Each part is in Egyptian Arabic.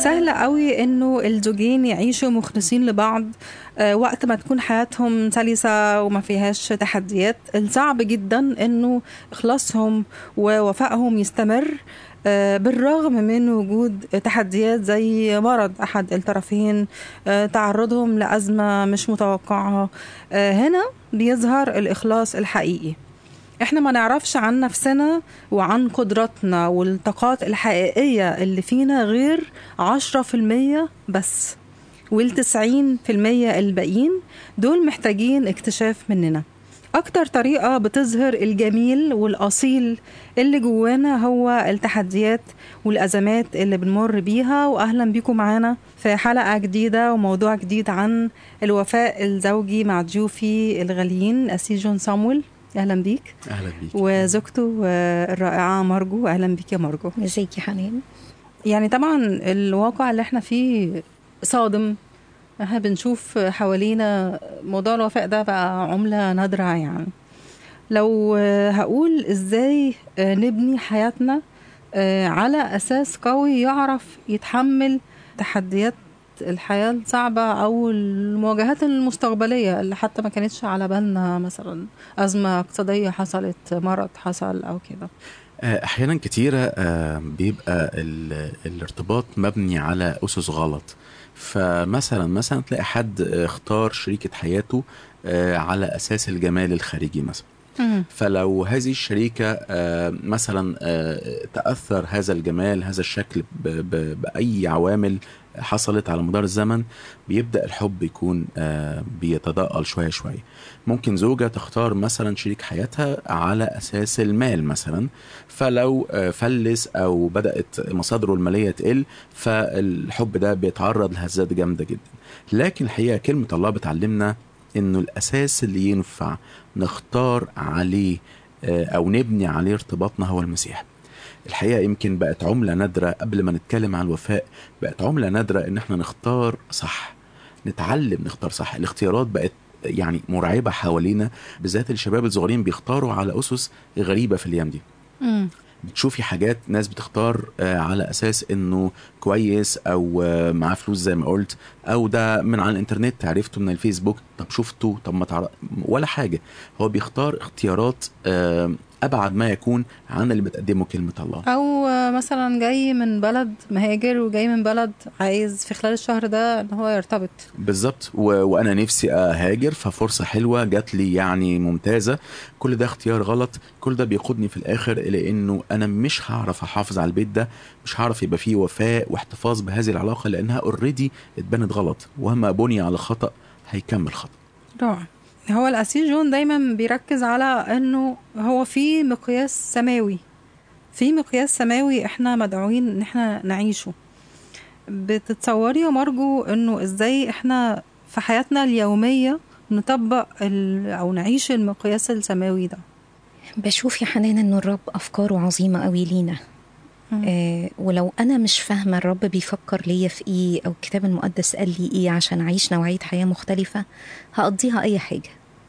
سهل قوي انه الزوجين يعيشوا مخلصين لبعض آه، وقت ما تكون حياتهم سلسة وما فيهاش تحديات الصعب جدا انه اخلاصهم ووفائهم يستمر آه، بالرغم من وجود تحديات زي مرض احد الطرفين آه، تعرضهم لازمه مش متوقعه آه، هنا بيظهر الاخلاص الحقيقي احنا ما نعرفش عن نفسنا وعن قدراتنا والطاقات الحقيقية اللي فينا غير عشرة في المية بس والتسعين في المية الباقيين دول محتاجين اكتشاف مننا أكتر طريقة بتظهر الجميل والأصيل اللي جوانا هو التحديات والأزمات اللي بنمر بيها وأهلا بيكم معانا في حلقة جديدة وموضوع جديد عن الوفاء الزوجي مع ضيوفي الغاليين أسي جون صامويل أهلا بيك اهلا بيك وزوجته آه، الرائعة مارجو أهلا بيك يا مارجو ازيك يا حنان يعني طبعا الواقع اللي احنا فيه صادم احنا بنشوف حوالينا موضوع الوفاء ده بقى عملة نادرة يعني لو آه، هقول ازاي آه، نبني حياتنا آه، على اساس قوي يعرف يتحمل تحديات الحياة الصعبة أو المواجهات المستقبلية اللي حتى ما كانتش على بالنا مثلا أزمة اقتصادية حصلت مرض حصل أو كده آه، احيانا كتيره آه، بيبقى ال- الارتباط مبني على اسس غلط فمثلا مثلا تلاقي حد آه، اختار شريكه حياته آه، على اساس الجمال الخارجي مثلا فلو هذه الشريكة آه، مثلا آه، تأثر هذا الجمال هذا الشكل ب- ب- بأي عوامل حصلت على مدار الزمن بيبدأ الحب يكون آه، بيتضاءل شوية شوية ممكن زوجة تختار مثلا شريك حياتها على أساس المال مثلا فلو آه، فلس أو بدأت مصادره المالية تقل فالحب ده بيتعرض لهزات جامدة جدا لكن الحقيقة كلمة الله بتعلمنا انه الاساس اللي ينفع نختار عليه آه، او نبني عليه ارتباطنا هو المسيح الحقيقه يمكن بقت عمله نادره قبل ما نتكلم عن الوفاء بقت عمله نادره ان احنا نختار صح نتعلم نختار صح الاختيارات بقت يعني مرعبه حوالينا بالذات الشباب الصغيرين بيختاروا على اسس غريبه في الايام دي مم. بتشوفي حاجات ناس بتختار آه، على اساس انه كويس او آه، معاه فلوس زي ما قلت او ده من على الانترنت عرفته من الفيسبوك طب شفته طب ما تعرف ولا حاجه هو بيختار اختيارات آه، ابعد ما يكون عن اللي بتقدمه كلمه الله او مثلا جاي من بلد مهاجر وجاي من بلد عايز في خلال الشهر ده ان هو يرتبط بالظبط و... وانا نفسي اهاجر ففرصه حلوه جات لي يعني ممتازه كل ده اختيار غلط كل ده بيقودني في الاخر الى انه انا مش هعرف احافظ على البيت ده مش هعرف يبقى فيه وفاء واحتفاظ بهذه العلاقه لانها اوريدي اتبنت غلط وما بني على خطا هيكمل خطا رائع هو الأسيس جون دايما بيركز على انه هو في مقياس سماوي في مقياس سماوي احنا مدعوين ان احنا نعيشه بتتصوري يا مرجو انه ازاي احنا في حياتنا اليومية نطبق ال... او نعيش المقياس السماوي ده بشوف يا حنان انه الرب افكاره عظيمه قوي لينا آه ولو انا مش فاهمه الرب بيفكر ليا في ايه او الكتاب المقدس قال لي ايه عشان اعيش نوعيه حياه مختلفه هقضيها اي حاجه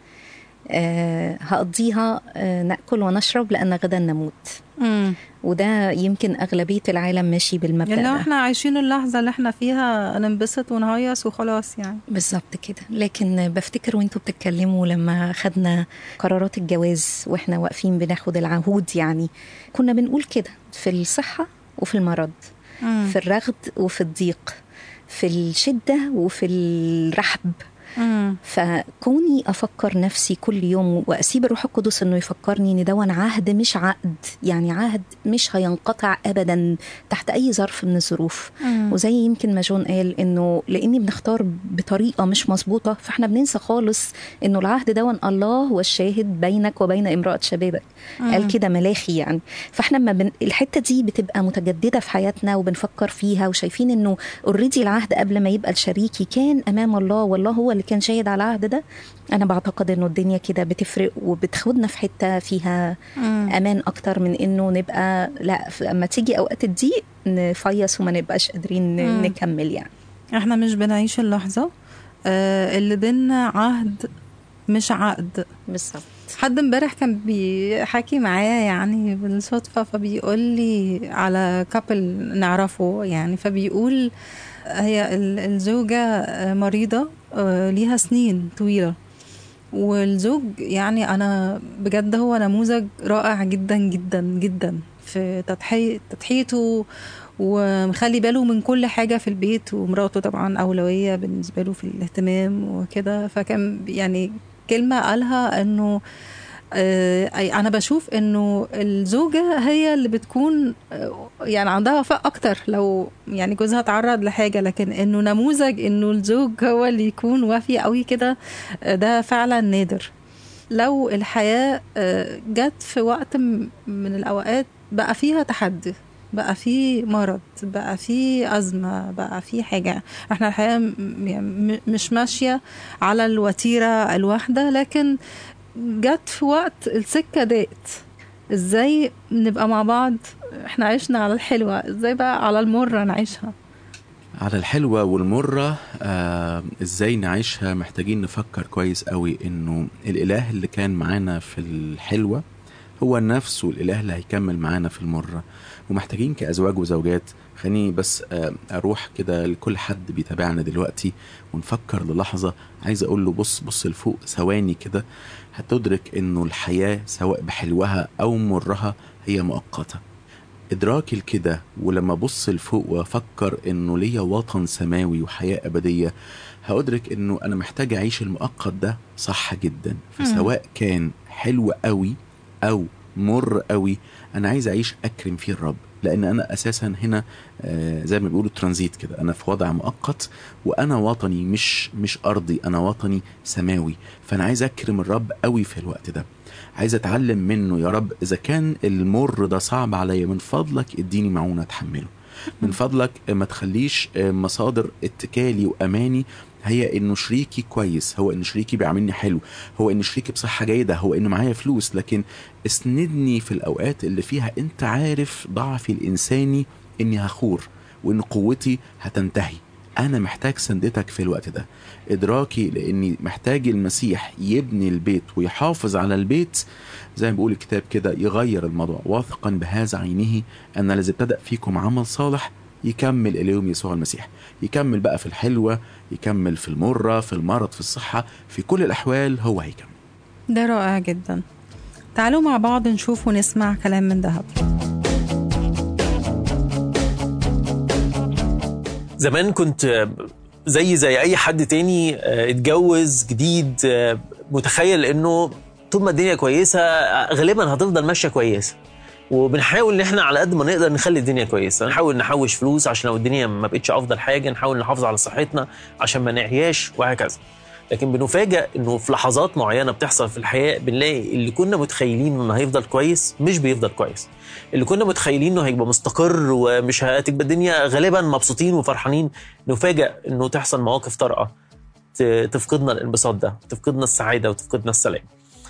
آه هقضيها آه ناكل ونشرب لان غدا نموت امم وده يمكن اغلبيه العالم ماشي بالمبدا يعني لو ده احنا عايشين اللحظة اللي احنا فيها ننبسط ونهيص وخلاص يعني بالظبط كده لكن بفتكر وانتوا بتتكلموا لما خدنا قرارات الجواز واحنا واقفين بناخد العهود يعني كنا بنقول كده في الصحة وفي المرض مم. في الرغد وفي الضيق في الشدة وفي الرحب مم. فكوني افكر نفسي كل يوم واسيب الروح القدس انه يفكرني ان دون عهد مش عقد يعني عهد مش هينقطع ابدا تحت اي ظرف من الظروف مم. وزي يمكن ما جون قال انه لاني بنختار بطريقه مش مظبوطه فاحنا بننسى خالص انه العهد دون الله هو الشاهد بينك وبين امراه شبابك قال كده ملاخي يعني فاحنا لما بن... الحته دي بتبقى متجدده في حياتنا وبنفكر فيها وشايفين انه اوريدي العهد قبل ما يبقى لشريكي كان امام الله والله هو اللي كان شاهد على العهد ده انا بعتقد انه الدنيا كده بتفرق وبتاخدنا في حته فيها مم. امان اكتر من انه نبقى لا ف- اما تيجي اوقات الضيق نفيص وما نبقاش قادرين ن- مم. نكمل يعني احنا مش بنعيش اللحظة آه اللي بينا عهد مش عقد بالظبط حد امبارح كان بيحكي معايا يعني بالصدفة فبيقول لي على كابل نعرفه يعني فبيقول هي ال- الزوجة مريضة آه، ليها سنين طويلة والزوج يعني أنا بجد هو نموذج رائع جدا جدا جدا في تضحية تضحيته ومخلي باله من كل حاجة في البيت ومراته طبعا أولوية بالنسبة له في الاهتمام وكده فكان يعني كلمة قالها إنه آه، أي- انا بشوف انه الزوجه هي اللي بتكون آه، يعني عندها وفاء اكتر لو يعني جوزها تعرض لحاجه لكن انه نموذج انه الزوج هو اللي يكون وافي قوي كده آه، ده فعلا نادر لو الحياه آه، جت في وقت م- من الاوقات بقى فيها تحدي بقى في مرض بقى في أزمة بقى في حاجة احنا الحياة م- يعني م- مش ماشية على الوتيرة الواحدة لكن جت في وقت السكة ضاقت ازاي نبقى مع بعض احنا عشنا على الحلوة ازاي بقى على المرة نعيشها على الحلوة والمرة آه ازاي نعيشها محتاجين نفكر كويس قوي انه الاله اللي كان معانا في الحلوة هو نفسه الاله اللي هيكمل معانا في المرة ومحتاجين كأزواج وزوجات خليني بس آه اروح كده لكل حد بيتابعنا دلوقتي ونفكر للحظة عايز اقول له بص بص لفوق ثواني كده هتدرك انه الحياة سواء بحلوها او مرها هي مؤقتة ادراكي لكده ولما ابص لفوق وافكر انه ليا وطن سماوي وحياه ابديه هادرك انه انا محتاج اعيش المؤقت ده صح جدا فسواء كان حلو قوي او مر قوي انا عايز اعيش اكرم فيه الرب لان انا اساسا هنا آه، زي ما بيقولوا ترانزيت كده انا في وضع مؤقت وانا وطني مش مش ارضي انا وطني سماوي فانا عايز اكرم الرب قوي في الوقت ده عايز اتعلم منه يا رب اذا كان المر ده صعب عليا من فضلك اديني معونه اتحمله من فضلك ما تخليش مصادر اتكالي واماني هي انه شريكي كويس هو ان شريكي بيعاملني حلو هو ان شريكي بصحه جيده هو ان معايا فلوس لكن اسندني في الاوقات اللي فيها انت عارف ضعفي الانساني اني هخور وان قوتي هتنتهي انا محتاج سندتك في الوقت ده ادراكي لاني محتاج المسيح يبني البيت ويحافظ على البيت زي ما بيقول الكتاب كده يغير الموضوع واثقا بهذا عينه ان الذي ابتدأ فيكم عمل صالح يكمل اليوم يسوع المسيح يكمل بقى في الحلوة يكمل في المرة في المرض في الصحة في كل الأحوال هو هيكمل ده رائع جدا تعالوا مع بعض نشوف ونسمع كلام من ذهب زمان كنت زي زي اي حد تاني آه، اتجوز جديد آه، متخيل انه طول ما الدنيا كويسه آه، غالبا هتفضل ماشيه كويسه وبنحاول ان احنا على قد ما نقدر نخلي الدنيا كويسه نحاول نحوش فلوس عشان لو الدنيا ما بقتش افضل حاجه نحاول نحافظ على صحتنا عشان ما نعياش وهكذا لكن بنفاجئ انه في لحظات معينه بتحصل في الحياه بنلاقي اللي كنا متخيلين انه هيفضل كويس مش بيفضل كويس اللي كنا متخيلين انه هيبقى مستقر ومش هتبقى الدنيا غالبا مبسوطين وفرحانين نفاجئ انه تحصل مواقف طارئه ت- تفقدنا الانبساط ده تفقدنا السعاده وتفقدنا السلام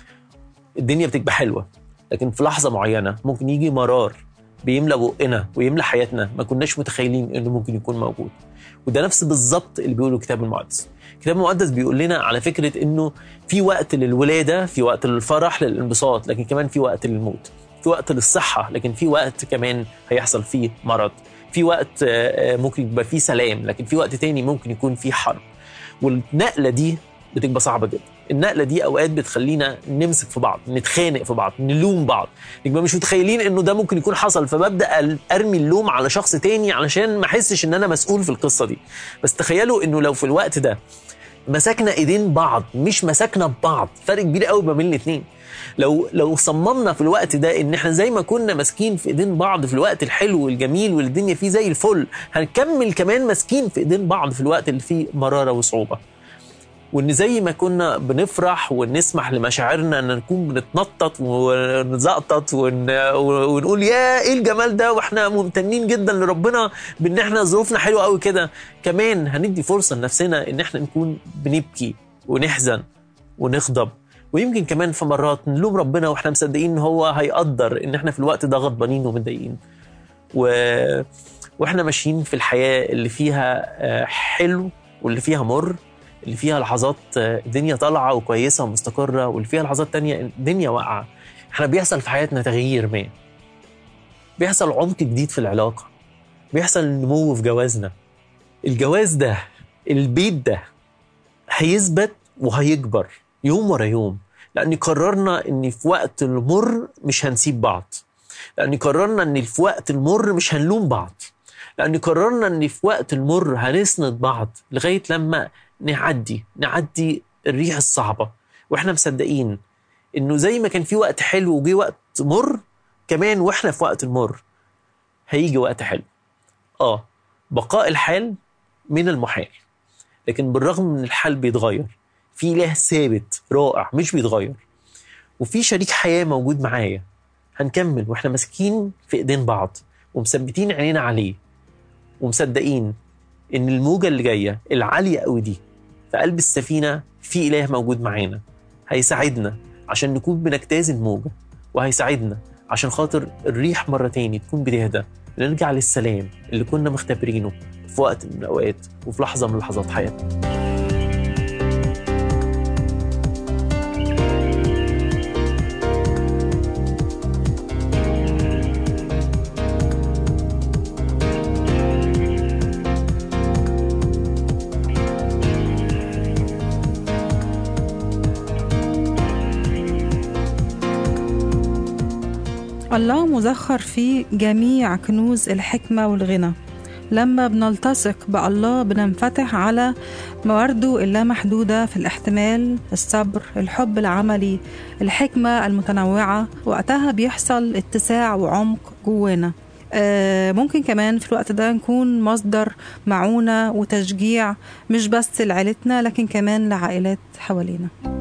الدنيا بتبقى حلوه لكن في لحظه معينه ممكن يجي مرار بيملى بقنا ويملى حياتنا ما كناش متخيلين انه ممكن يكون موجود وده نفس بالظبط اللي بيقوله الكتاب المقدس الكتاب المقدس بيقول لنا على فكره انه في وقت للولاده في وقت للفرح للانبساط لكن كمان في وقت للموت في وقت للصحه لكن في وقت كمان هيحصل فيه مرض في وقت آه، آه، ممكن يبقى فيه سلام لكن في وقت تاني ممكن يكون فيه حرب والنقله دي بتبقى صعبه جدا النقله دي اوقات بتخلينا نمسك في بعض نتخانق في بعض نلوم بعض نبقى مش متخيلين انه ده ممكن يكون حصل فببدا ارمي اللوم على شخص تاني علشان ما احسش ان انا مسؤول في القصه دي بس تخيلوا انه لو في الوقت ده مسكنا ايدين بعض مش مسكنا ببعض فرق كبير قوي ما بين الاثنين لو لو صممنا في الوقت ده ان احنا زي ما كنا ماسكين في ايدين بعض في الوقت الحلو والجميل والدنيا فيه زي الفل هنكمل كمان ماسكين في ايدين بعض في الوقت اللي فيه مراره وصعوبه وان زي ما كنا بنفرح ونسمح لمشاعرنا ان نكون بنتنطط ونزقطط ون... ونقول يا ايه الجمال ده واحنا ممتنين جدا لربنا بان احنا ظروفنا حلوه قوي كده كمان هندي فرصه لنفسنا ان احنا نكون بنبكي ونحزن ونغضب ويمكن كمان في مرات نلوم ربنا واحنا مصدقين ان هو هيقدر ان احنا في الوقت ده غضبانين ومتضايقين و... واحنا ماشيين في الحياه اللي فيها آه، حلو واللي فيها مر اللي فيها لحظات آه، الدنيا طالعه وكويسه ومستقره واللي فيها لحظات تانية الدنيا واقعه احنا بيحصل في حياتنا تغيير ما بيحصل عمق جديد في العلاقه بيحصل نمو في جوازنا الجواز ده البيت ده هيثبت وهيكبر يوم ورا يوم لأن قررنا إن في وقت المر مش هنسيب بعض لأن قررنا إن في وقت المر مش هنلوم بعض لأن قررنا إن في وقت المر هنسند بعض لغاية لما نعدي نعدي الريح الصعبة وإحنا مصدقين إنه زي ما كان في وقت حلو وجي وقت مر كمان وإحنا في وقت المر هيجي وقت حلو آه بقاء الحال من المحال لكن بالرغم من الحال بيتغير في اله ثابت رائع مش بيتغير وفي شريك حياه موجود معايا هنكمل واحنا ماسكين في ايدين بعض ومثبتين عينينا عليه ومصدقين ان الموجه اللي جايه العاليه قوي دي في قلب السفينه في اله موجود معانا هيساعدنا عشان نكون بنجتاز الموجه وهيساعدنا عشان خاطر الريح مره تاني تكون بتهدى نرجع للسلام اللي كنا مختبرينه في وقت من الاوقات وفي لحظه من لحظات حياتنا الله مزخر فيه جميع كنوز الحكمة والغنى لما بنلتصق بالله بننفتح على موارده اللامحدودة في الاحتمال الصبر الحب العملي الحكمة المتنوعة وقتها بيحصل اتساع وعمق جوانا آه، ممكن كمان في الوقت ده نكون مصدر معونة وتشجيع مش بس لعائلتنا لكن كمان لعائلات حوالينا